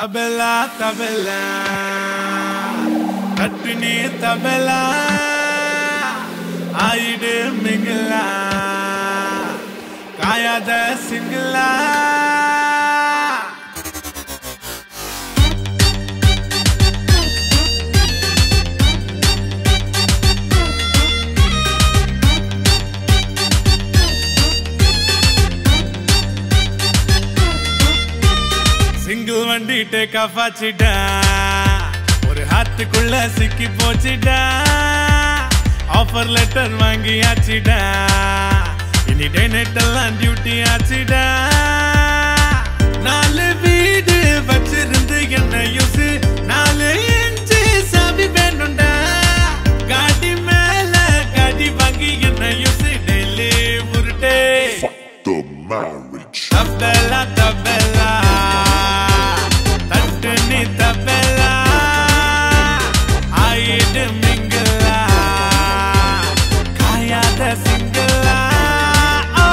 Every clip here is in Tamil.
தபலா தபலா தட்டு நீ தபலா ஆயிடு மிங்களா காயாத சிங்களா சிங்கிள் வண்டி டேக் ஆஃப் ஆச்சுடா ஒரு ஹாத்துக்குள்ள சிக்கி போச்சுடா ஆஃபர் லெட்டர் வாங்கியாச்சுடா இனி டே நெட் எல்லாம் டியூட்டி ஆச்சுடா நாலு வீடு வச்சிருந்து என்ன யூஸ் நாலு இன்ச்சு சாவி வேணும்டா காடி மேல காடி வாங்கி என்ன யூஸ் டெய்லி உருட்டே the marriage. தபலா தபலா தட்டு நீ தபலா ஆயிடு மிங்களா காயாத சிங்களா ஓ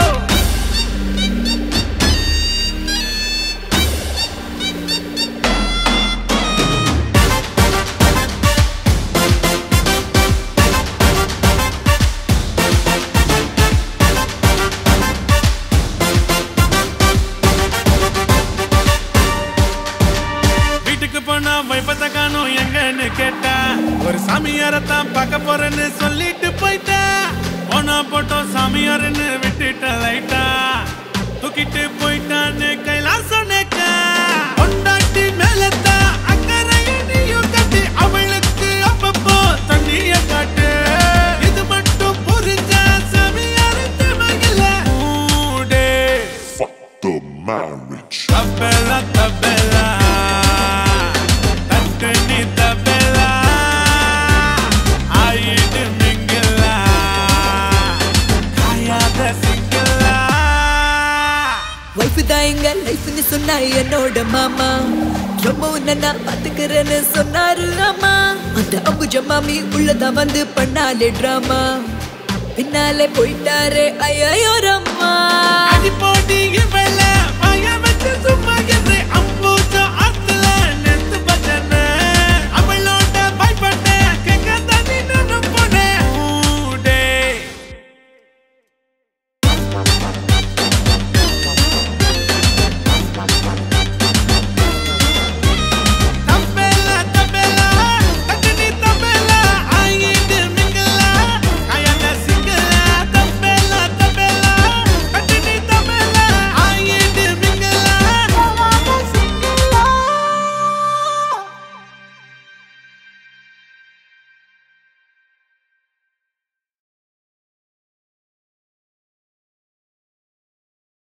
வீட்டுக்கு போனா வைப்பத்த காணும் எங்கன்னு கேட்டா ஒரு சாமியாரத்தான் பார்க்க போறேன்னு சொல்லிட்டு போயிட்டா போனா போட்டோம் சாமியாருன்னு விட்டுட்ட லைட்டா தூக்கிட்டு போயிட்டான்னு கைலாசம் நேக்கா கொண்டாட்டி மேலத்தான் அக்கறையை நீயும் கட்டி அவளுக்கு அப்பப்போ தண்ணிய காட்டு இது மட்டும் புரிஞ்சா சாமியாருக்கு மகிழ மூடே Fuck the marriage. Tabella, tabella, தட்டு நீ tabella, ஆயிடு மிங்கலா, காயாத சிங்களா. வைஃப் தான் எங்க லைஃப்னு சொன்னா என்னோட மாமா ரொம்ப உன்னை நான் பாத்துக்கிறேன்னு சொன்னாரு ஆமா அந்த அம்புஜ மாமி உள்ளதான் வந்து பண்ணாலே டிராமா பின்னாலே போயிட்டாரே ஐயோ ரம்மா அடி போட